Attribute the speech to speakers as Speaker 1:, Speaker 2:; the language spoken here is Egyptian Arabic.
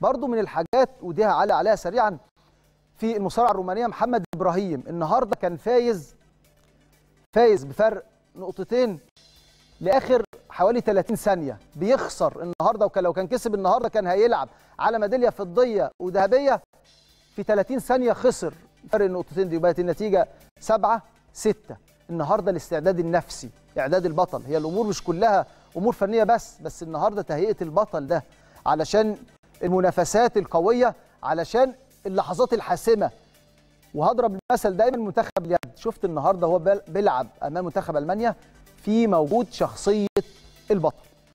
Speaker 1: برضو من الحاجات ودي هعلق عليها سريعا في المصارعه الرومانيه محمد ابراهيم النهارده كان فايز فايز بفرق نقطتين لاخر حوالي 30 ثانيه بيخسر النهارده وكان لو كان كسب النهارده كان هيلعب على ميداليه فضيه وذهبيه في 30 ثانيه خسر فرق النقطتين دي وبقت النتيجه 7 6 النهارده الاستعداد النفسي اعداد البطل هي الامور مش كلها امور فنيه بس بس النهارده تهيئه البطل ده علشان المنافسات القويه علشان اللحظات الحاسمه وهضرب المثل دايما منتخب اليد شفت النهارده هو بيلعب امام منتخب المانيا في موجود شخصيه البطل